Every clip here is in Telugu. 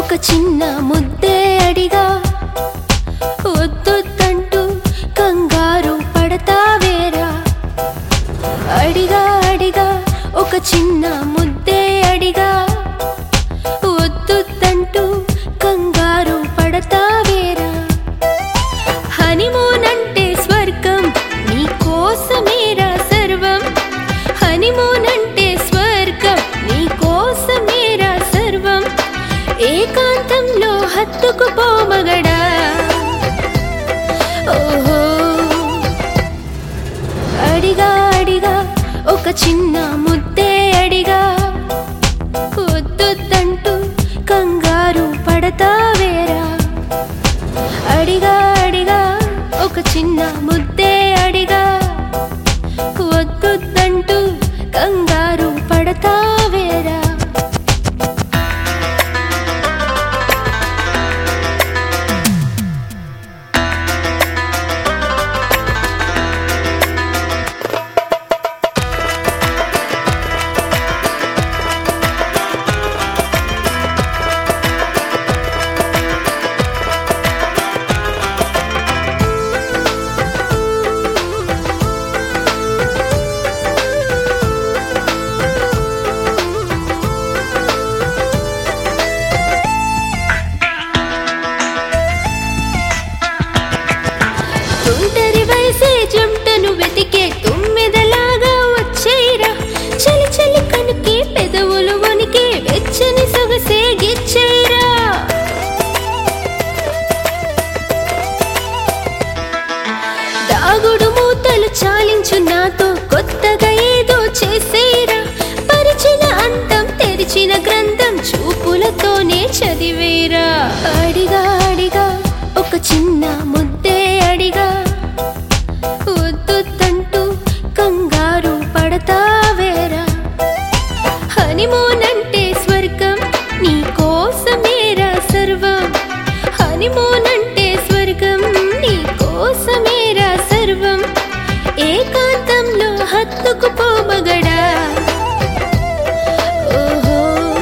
ఒక చిన్న ముద్దే అడిగా వద్దొద్దంటూ కంగారు పడతావేరా అడిగా అడిగా ఒక చిన్న ముద్దే అడిగా వద్దొద్దంటూ కంగారు పడతావేరా హనీమూన్ అంటే స్వర్గం నీ కోసమేరా సర్వం హనీమూన్ అంటే స్వర్గం నీ కోసమేరా సర్వం ఏకాంతంలో హత్తుకుపో మగడా ఓహో అడిగా అడిగా ఒక చిన్న ముద్దే అడిగా వద్దొద్దంటూ కంగారు పడతావేరా అడిగా అడిగా ఒక చిన్న ముద్దే అడిగా వద్దొద్దంటూ కంగారు పడతావేరా తుంటరి వయసే జంటను వెతికే తుమ్మెదలాగా వచ్చేరా చలి చలి కనుకే పెదవులు వణికే వెచ్చని సొగసే గిచ్చేరా దాగుడు మూతలు చాలించు నాతో కొత్తగా ఏదో చేసేరా పరిచిన అంతం తెరిచిన గ్రంథం చూపులతోనే చదివేరా అడిగా అడిగా ఒక చిన్న ముద్దే అడిగా వద్దొద్దంటూ కంగారు పడతావేరా హనీమూన్ అంటే స్వర్గం నీ కోసమేరా సర్వం హనీమూన్ అంటే స్వర్గం నీ కోసమేరా సర్వం ఏకాంతంలో హత్తుకుపో మగడా ఓహో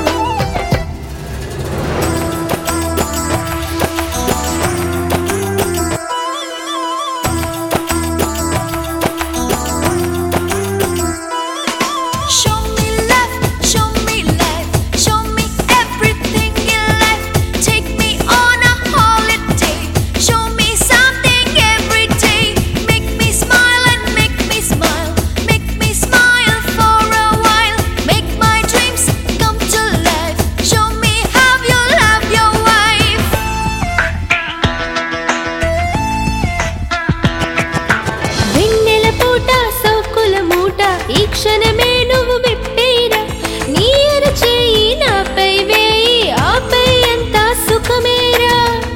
Show me love, show me life, show me everything in life. Take me on a holiday, show me something every day. Make me smile and make me smile, make me smile for a while. Make my dreams come to life. Show me how you love your wife. వెన్నెల పూట సోకుల మూట ఈ క్షణమే నువ్వు విప్పేరా నీ అరచేయి నాపై వేయి ఆపై అంతా సుఖమేరా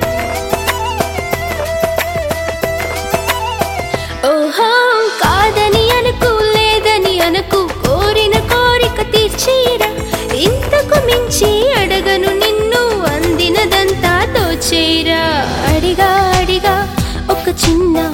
ఓహో కాదని అనుకు లేదని అనుకు కోరిన కోరిక తీర్చేరా ఇంతకు మించి అడగను నిన్ను అందినదంతా దోచేరా అడిగా అడిగా ఒక చిన్న